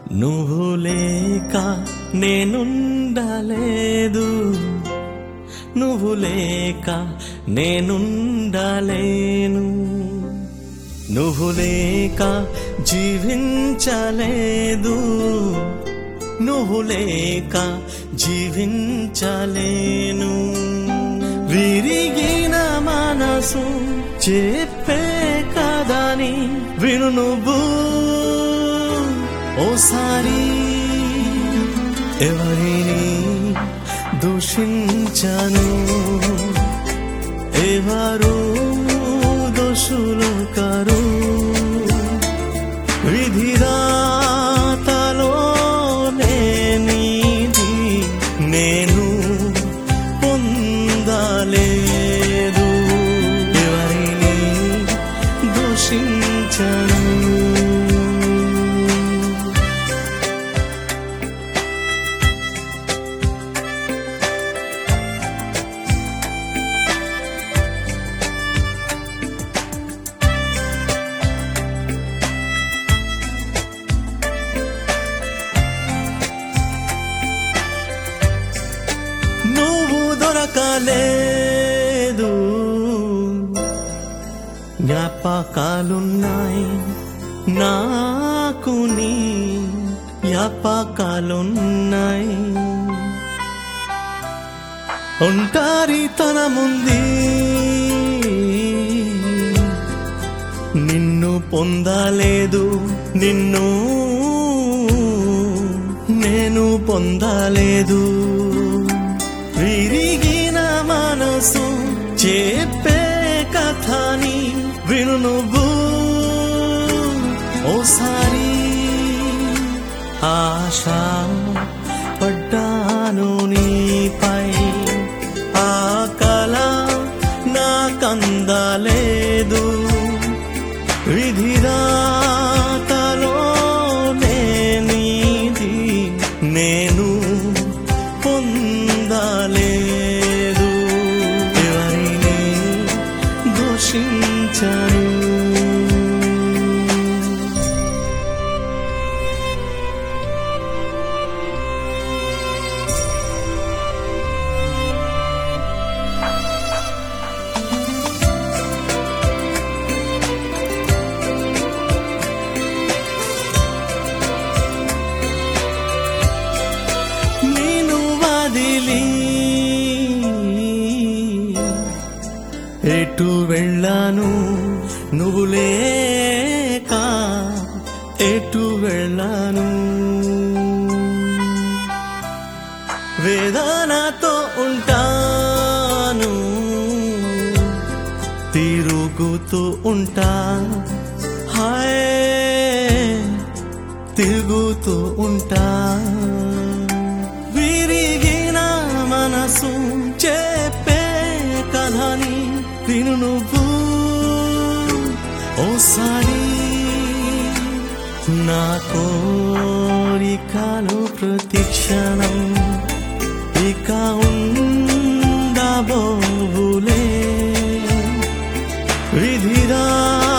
నువ్వు లేక నేనుండలేదు నువ్వు లేక నేనుండలేను నువ్వు లేక జీవించలేదు నువ్వు లేక జీవించలేను విరిగిన మనసు చెప్పే కదని విను నువ్వు ఓసారి ఎవరిని దూషించను ఎవరు దోషులు కరు విధిరాతలో నేనిది నేను పొందలేదు ఎవరిని దూషించను నువ్వు దొరకలేదు జ్ఞాపకాలున్నాయి నాకు నీ జ్ఞాపకాలున్నాయి ఒంటారితనముంది నిన్ను పొందలేదు నిన్ను నేను పొందలేదు విరిగిన మనసు చెప్పే కథని విను నువ్వు ఓసారి ఆశ పడ్డాను నీపై ఆ కళ నాకందలేదు విధిరాతలో నేనిది నేను పొందలేదు ఎవరిని దూషించను నేను వదిలి ఎటు వెళ్ళాను నువ్వు లేక ఎటు వెళ్ళాను వేదనతో ఉంటాను తిరుగుతూ ఉంటా హాయ్ తిరుగుతూ ఉంటా విరిగిన మనసు చెప్పే కథని విను నువ్వు ఓసారి నా కోరికలు ప్రతిక్షణం ఇక ఉండబోవులే విధిరా